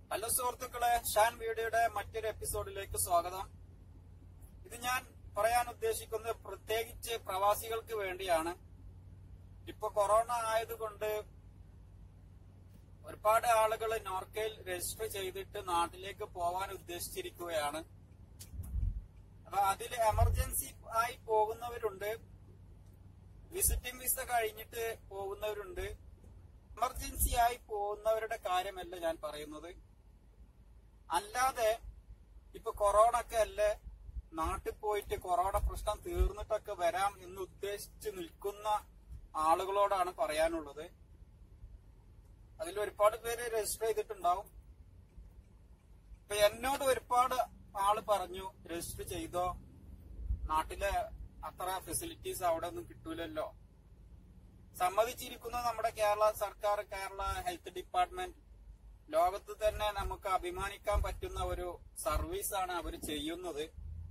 Hello സുഹൃത്തുക്കളെ ഷാൻ വീഡിയോയുടെ മറ്റൊരു എപ്പിസോഡിലേക്ക് സ്വാഗതം ഇത് ഞാൻ പറയാൻ ഉദ്ദേശിക്കുന്നത് പ്രത്യേകിച്ച് പ്രവാസികൾക്ക് വേണ്ടിയാണ് ഇപ്പൊ കൊറോണ ആയതുകൊണ്ട് ഒരുപാട് ആളുകൾ നോർക്കയിൽ രജിസ്റ്റർ ചെയ്തിട്ട് നാട്ടിലേക്ക് പോവാൻ ഉദ്ദേശിച്ചിരിക്കുകയാണ് അപ്പൊ അതിൽ എമർജൻസി ആയി പോകുന്നവരുണ്ട് വിസിറ്റിംഗ് വിസ കഴിഞ്ഞിട്ട് പോകുന്നവരുണ്ട് എമർജൻസി ആയി പോകുന്നവരുടെ കാര്യമല്ല ഞാൻ പറയുന്നത് അല്ലാതെ ഇപ്പൊ കൊറോണ ഒക്കെ അല്ലേ നാട്ടിൽ പോയിട്ട് കൊറോണ പ്രശ്നം തീർന്നിട്ടൊക്കെ വരാം എന്ന് ഉദ്ദേശിച്ച് നിൽക്കുന്ന ആളുകളോടാണ് പറയാനുള്ളത് അതിൽ ഒരുപാട് പേര് രജിസ്റ്റർ ചെയ്തിട്ടുണ്ടാവും ഇപ്പൊ എന്നോട് ഒരുപാട് ആള് പറഞ്ഞു രജിസ്റ്റർ ചെയ്തോ നാട്ടിലെ അത്ര ഫെസിലിറ്റീസ് അവിടെ ഒന്നും കിട്ടൂലല്ലോ സമ്മതിച്ചിരിക്കുന്നത് നമ്മുടെ കേരള സർക്കാർ കേരള ഹെൽത്ത് ഡിപ്പാർട്ട്മെന്റ് ലോകത്ത് തന്നെ നമുക്ക് അഭിമാനിക്കാൻ പറ്റുന്ന ഒരു സർവീസാണ് അവർ ചെയ്യുന്നത്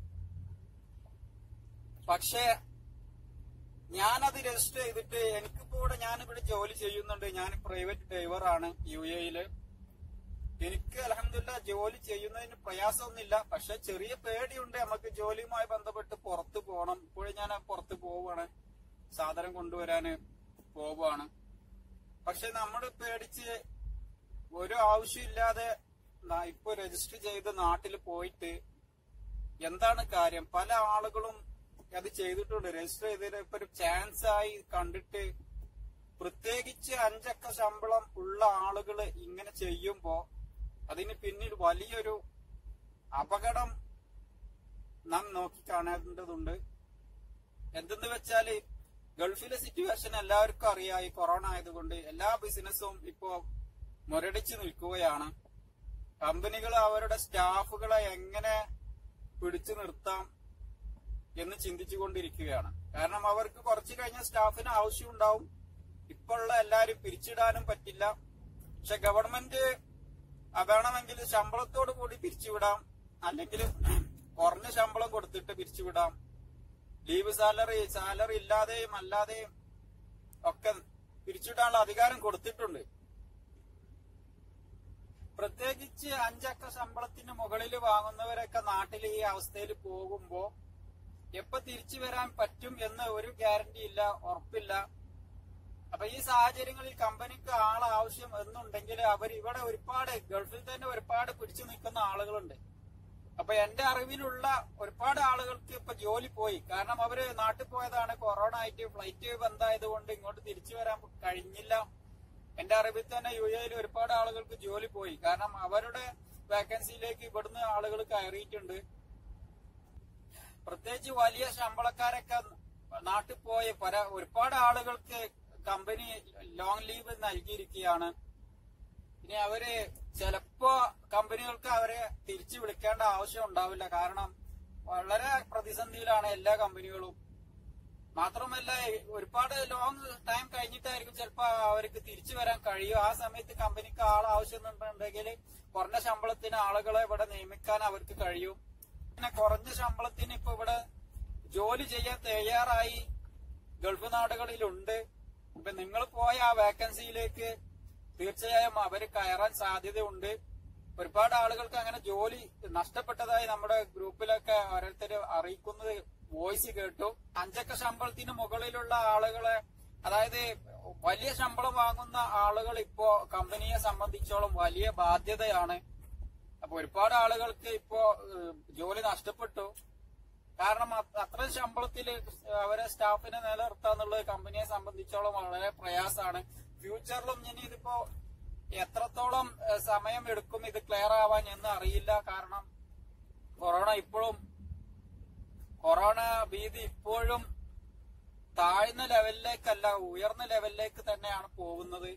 പക്ഷേ ഞാനത് രജിസ്റ്റർ ചെയ്തിട്ട് എനിക്കിപ്പോ ഇവിടെ ഞാനിവിടെ ജോലി ചെയ്യുന്നുണ്ട് ഞാൻ പ്രൈവറ്റ് ഡ്രൈവറാണ് യു എയില് എനിക്ക് അലഹമില്ല ജോലി ചെയ്യുന്നതിന് പ്രയാസമൊന്നുമില്ല പക്ഷെ ചെറിയ പേടിയുണ്ട് നമുക്ക് ജോലിയുമായി ബന്ധപ്പെട്ട് പുറത്ത് പോകണം ഇപ്പോഴും ഞാൻ പുറത്ത് പോവുകയാണ് സാധനം കൊണ്ടുവരാന് പോവുകയാണ് പക്ഷെ നമ്മൾ പേടിച്ച് ഒരു ആവശ്യമില്ലാതെ ന- ഇപ്പൊ രജിസ്റ്റർ ചെയ്ത് നാട്ടിൽ പോയിട്ട് എന്താണ് കാര്യം പല ആളുകളും അത് ചെയ്തിട്ടുണ്ട് രജിസ്റ്റർ ചെയ്തതിന് ഇപ്പൊ ഒരു ചാൻസ് ആയി കണ്ടിട്ട് പ്രത്യേകിച്ച് അഞ്ചക്ക ശമ്പളം ഉള്ള ആളുകൾ ഇങ്ങനെ ചെയ്യുമ്പോ അതിന് പിന്നിൽ വലിയൊരു അപകടം നാം നോക്കി കാണേണ്ടതുണ്ട് എന്തെന്ന് വെച്ചാല് ഗൾഫിലെ സിറ്റുവേഷൻ എല്ലാവർക്കും അറിയാം ഈ കൊറോണ ആയതുകൊണ്ട് എല്ലാ ബിസിനസ്സും ഇപ്പോ മുരടിച്ചു നിൽക്കുകയാണ് കമ്പനികൾ അവരുടെ സ്റ്റാഫുകളെ എങ്ങനെ പിടിച്ചു നിർത്താം എന്ന് ചിന്തിച്ചുകൊണ്ടിരിക്കുകയാണ് കാരണം അവർക്ക് കുറച്ചു കഴിഞ്ഞ സ്റ്റാഫിന് ആവശ്യമുണ്ടാവും ഇപ്പോഴുള്ള എല്ലാരും പിരിച്ചിടാനും പറ്റില്ല പക്ഷെ ഗവൺമെന്റ് ആ വേണമെങ്കിൽ ശമ്പളത്തോടു കൂടി പിരിച്ചുവിടാം അല്ലെങ്കിൽ കുറഞ്ഞ ശമ്പളം കൊടുത്തിട്ട് പിരിച്ചുവിടാം ലീവ് സാലറി സാലറി ഇല്ലാതെയും അല്ലാതെയും ഒക്കെ പിരിച്ചുവിടാനുള്ള അധികാരം കൊടുത്തിട്ടുണ്ട് പ്രത്യേകിച്ച് അഞ്ചക്ക ശമ്പളത്തിന് മുകളിൽ വാങ്ങുന്നവരൊക്കെ നാട്ടിൽ ഈ അവസ്ഥയിൽ പോകുമ്പോ എപ്പോ തിരിച്ചു വരാൻ പറ്റും എന്ന് ഒരു ഗ്യാരണ്ടി ഇല്ല ഉറപ്പില്ല അപ്പൊ ഈ സാഹചര്യങ്ങളിൽ കമ്പനിക്ക് ആൾ ആവശ്യം എന്നുണ്ടെങ്കിൽ അവർ ഇവിടെ ഒരുപാട് ഗൾഫിൽ തന്നെ ഒരുപാട് പിടിച്ചു നിൽക്കുന്ന ആളുകളുണ്ട് അപ്പൊ എന്റെ അറിവിലുള്ള ഒരുപാട് ആളുകൾക്ക് ഇപ്പൊ ജോലി പോയി കാരണം അവര് നാട്ടിൽ പോയതാണ് കൊറോണ ആയിട്ട് ഫ്ലൈറ്റ് ബന്ധായത് കൊണ്ട് ഇങ്ങോട്ട് തിരിച്ചു വരാൻ കഴിഞ്ഞില്ല എന്റെ അറിവിൽ തന്നെ യു എയിൽ ഒരുപാട് ആളുകൾക്ക് ജോലി പോയി കാരണം അവരുടെ വേക്കൻസിയിലേക്ക് ഇവിടുന്ന് ആളുകൾ കയറിയിട്ടുണ്ട് പ്രത്യേകിച്ച് വലിയ ശമ്പളക്കാരൊക്കെ നാട്ടിൽ പോയ പല ഒരുപാട് ആളുകൾക്ക് കമ്പനി ലോങ് ലീവ് നൽകിയിരിക്കുകയാണ് ഇനി അവര് ചിലപ്പോ കമ്പനികൾക്ക് അവരെ തിരിച്ചു വിളിക്കേണ്ട ആവശ്യം ഉണ്ടാവില്ല കാരണം വളരെ പ്രതിസന്ധിയിലാണ് എല്ലാ കമ്പനികളും മാത്രമല്ല ഒരുപാട് ലോങ് ടൈം കഴിഞ്ഞിട്ടായിരിക്കും ചിലപ്പോ അവർക്ക് തിരിച്ചു വരാൻ കഴിയും ആ സമയത്ത് കമ്പനിക്ക് ആൾ ആവശ്യമുണ്ടെങ്കിൽ കുറഞ്ഞ ശമ്പളത്തിന് ആളുകളെ ഇവിടെ നിയമിക്കാൻ അവർക്ക് കഴിയും പിന്നെ കുറഞ്ഞ ശമ്പളത്തിന് ഇപ്പൊ ഇവിടെ ജോലി ചെയ്യാൻ തയ്യാറായി ഗൾഫ് നാടുകളിലുണ്ട് ഇപ്പൊ നിങ്ങൾ പോയ ആ വേക്കൻസിയിലേക്ക് തീർച്ചയായും അവർ കയറാൻ സാധ്യതയുണ്ട് ഒരുപാട് ആളുകൾക്ക് അങ്ങനെ ജോലി നഷ്ടപ്പെട്ടതായി നമ്മുടെ ഗ്രൂപ്പിലൊക്കെ ഓരോരുത്തർ അറിയിക്കുന്നത് വോയിസ് കേട്ടു അഞ്ചക്ക ശമ്പളത്തിന് മുകളിലുള്ള ആളുകളെ അതായത് വലിയ ശമ്പളം വാങ്ങുന്ന ആളുകൾ ഇപ്പോ കമ്പനിയെ സംബന്ധിച്ചോളം വലിയ ബാധ്യതയാണ് അപ്പൊ ഒരുപാട് ആളുകൾക്ക് ഇപ്പോ ഏഹ്, ജോലി നഷ്ടപ്പെട്ടു കാരണം അത് അത്രയും ശമ്പളത്തിൽ അവരെ സ്റ്റാഫിനെ നിലനിർത്താന്നുള്ളത് കമ്പനിയെ സംബന്ധിച്ചോളം വളരെ പ്രയാസമാണ് ഫ്യൂച്ചറിലും ഇനി ഇതിപ്പോ എത്രത്തോളം ഏഹ്, സമയം എടുക്കും ഇത് ക്ലിയർ ആവാൻ എന്ന് അറിയില്ല കാരണം കൊറോണ ഇപ്പോഴും കൊറോണ ഭീതി ഇപ്പോഴും താഴ്ന്ന ലെവലിലേക്കല്ല ഉയർന്ന ലെവലിലേക്ക് തന്നെയാണ് പോകുന്നത്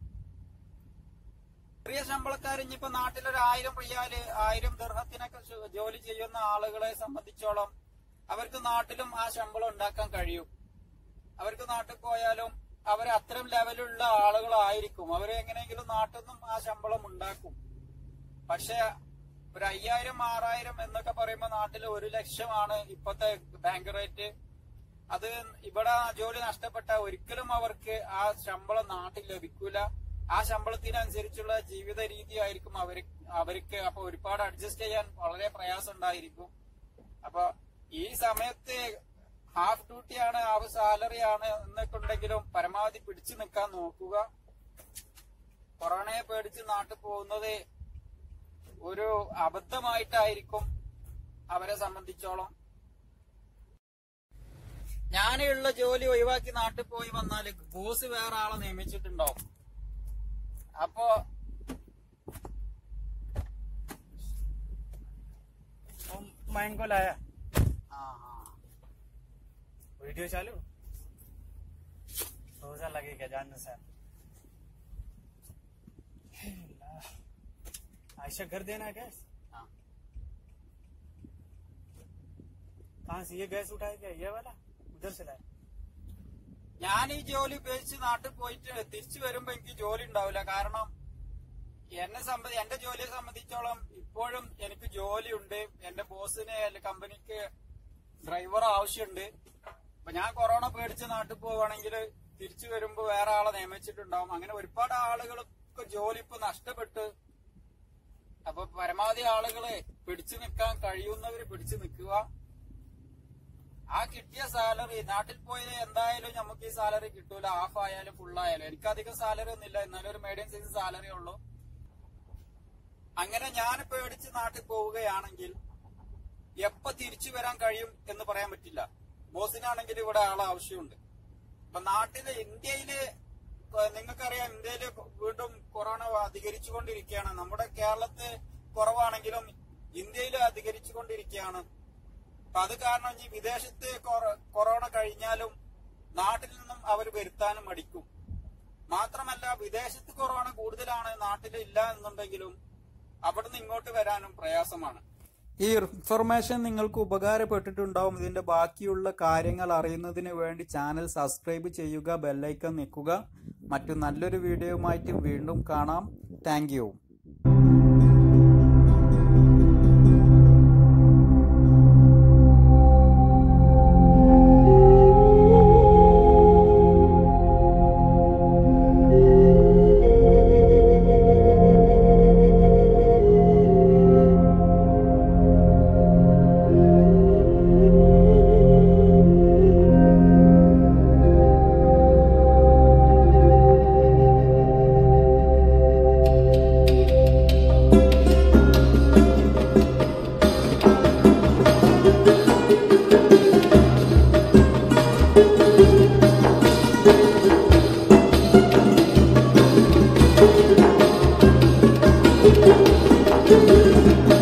ചെറിയ ശമ്പളക്കാർ ഇനിയിപ്പോ നാട്ടിലൊരു ആയിരം റിയാല് ആയിരം ദർഹത്തിനൊക്കെ ശ- ജോലി ചെയ്യുന്ന ആളുകളെ സംബന്ധിച്ചോളം അവർക്ക് നാട്ടിലും ആ ശമ്പളം ഉണ്ടാക്കാൻ കഴിയും അവർക്ക് നാട്ടിൽ പോയാലും അവർ അത്തരം ലെവലുള്ള ആളുകളായിരിക്കും അവർ എങ്ങനെയെങ്കിലും നാട്ടിൽ നിന്നും ആ ശമ്പളം ഉണ്ടാക്കും പക്ഷെ ഒരു അയ്യായിരം ആറായിരം എന്നൊക്കെ പറയുമ്പോൾ നാട്ടിൽ ഒരു ലക്ഷമാണ് ഇപ്പോഴത്തെ ബാങ്ക് റേറ്റ് അത് ഇവിടെ ജോലി നഷ്ടപ്പെട്ട ഒരിക്കലും അവർക്ക് ആ ശമ്പളം നാട്ടിൽ ലഭിക്കൂല ആ ശമ്പളത്തിനനുസരിച്ചുള്ള ജീവിത രീതി ആയിരിക്കും അവർ അവർക്ക് അപ്പൊ ഒരുപാട് അഡ്ജസ്റ്റ് ചെയ്യാൻ വളരെ പ്രയാസം ഉണ്ടായിരിക്കും അപ്പൊ ഈ സമയത്ത് ഹാഫ് ഡ്യൂട്ടിയാണ് ഹാഫ് സാലറി ആണ് എന്നൊക്കെ ഉണ്ടെങ്കിലും പരമാവധി പിടിച്ചു നിൽക്കാൻ നോക്കുക കൊറോണയെ പേടിച്ച് നാട്ടിൽ പോകുന്നത് ഒരു അബദ്ധമായിട്ടായിരിക്കും അവരെ സംബന്ധിച്ചോളം ഞാനുള്ള ജോലി ഒഴിവാക്കി നാട്ടിൽ പോയി വന്നാല് ബോസ് വേറെ ആളെ നിയമിച്ചിട്ടുണ്ടാവും അപ്പോ वो माइन को लाया ആ, ആ. वीडियो चालू रोजा लगेगा जानने से आयशा घर देना है गैस ആ. कहाँ से ये गैस उठाया क्या ये वाला उधर से लाया ഞാൻ ഈ ജോലി ഉപേക്ഷിച്ച് നാട്ടിൽ പോയിട്ട് തിരിച്ചു വരുമ്പോ എനിക്ക് ജോലി ഉണ്ടാവില്ല കാരണം എന്നെ സംബന്ധി എന്റെ ജോലിയെ സംബന്ധിച്ചോളം ഇപ്പോഴും എനിക്ക് ജോലിയുണ്ട് എന്റെ ബോസിന് അല്ലെ കമ്പനിക്ക് ഡ്രൈവർ ആവശ്യമുണ്ട് അപ്പൊ ഞാൻ കൊറോണ പേടിച്ച് നാട്ടിൽ പോവുകയാണെങ്കിൽ തിരിച്ചു വരുമ്പോ വേറെ ആളെ നിയമിച്ചിട്ടുണ്ടാവും അങ്ങനെ ഒരുപാട് ആളുകൾക്ക് ജോലി ഇപ്പൊ നഷ്ടപ്പെട്ട് അപ്പൊ പരമാവധി ആളുകളെ പിടിച്ചു നിൽക്കാൻ കഴിയുന്നവര് പിടിച്ചു നിൽക്കുക ആ കിട്ടിയ സാലറി നാട്ടിൽ പോയത് എന്തായാലും നമുക്ക് ഈ സാലറി കിട്ടൂല ഹാഫ് ആയാലും ഫുൾ ആയാലും എനിക്ക് അധികം സാലറി ഒന്നുമില്ല എന്നാലും ഒരു മീഡിയം സൈസ് സാലറി ഉള്ളൂ അങ്ങനെ ഞാൻ പേടിച്ച് നാട്ടിൽ പോവുകയാണെങ്കിൽ എപ്പോ തിരിച്ചു വരാൻ കഴിയും എന്ന് പറയാൻ പറ്റില്ല ബോസിനാണെങ്കിൽ ഇവിടെ ആളെ ആവശ്യമുണ്ട് ഇപ്പൊ നാട്ടില് ഇന്ത്യയില് ഏഹ് നിങ്ങൾക്കറിയാം ഇന്ത്യയില് വീണ്ടും കൊറോണ അധികരിച്ചുകൊണ്ടിരിക്കുകയാണ് നമ്മുടെ കേരളത്ത് കുറവാണെങ്കിലും ഇന്ത്യയിൽ അധികരിച്ചുകൊണ്ടിരിക്കുകയാണ് അപ്പൊ അത് കാരണം ഇനി വിദേശത്ത് കൊറ- കൊറോണ കഴിഞ്ഞാലും നാട്ടിൽ നിന്നും അവർ വരുത്താനും മടിക്കും മാത്രമല്ല വിദേശത്ത് കൊറോണ കൂടുതലാണ് നാട്ടിൽ ഇല്ല എന്നുണ്ടെങ്കിലും അവിടുന്ന് ഇങ്ങോട്ട് വരാനും പ്രയാസമാണ് ഈ ഇൻഫർമേഷൻ നിങ്ങൾക്ക് ഉപകാരപ്പെട്ടിട്ടുണ്ടാവും ഇതിന്റെ ബാക്കിയുള്ള കാര്യങ്ങൾ അറിയുന്നതിന് വേണ്ടി ചാനൽ സബ്സ്ക്രൈബ് ചെയ്യുക ബെല്ലൈക്കൺ നിൽക്കുക മറ്റു നല്ലൊരു വീഡിയോയുമായിട്ട് വീണ്ടും കാണാം താങ്ക് Thank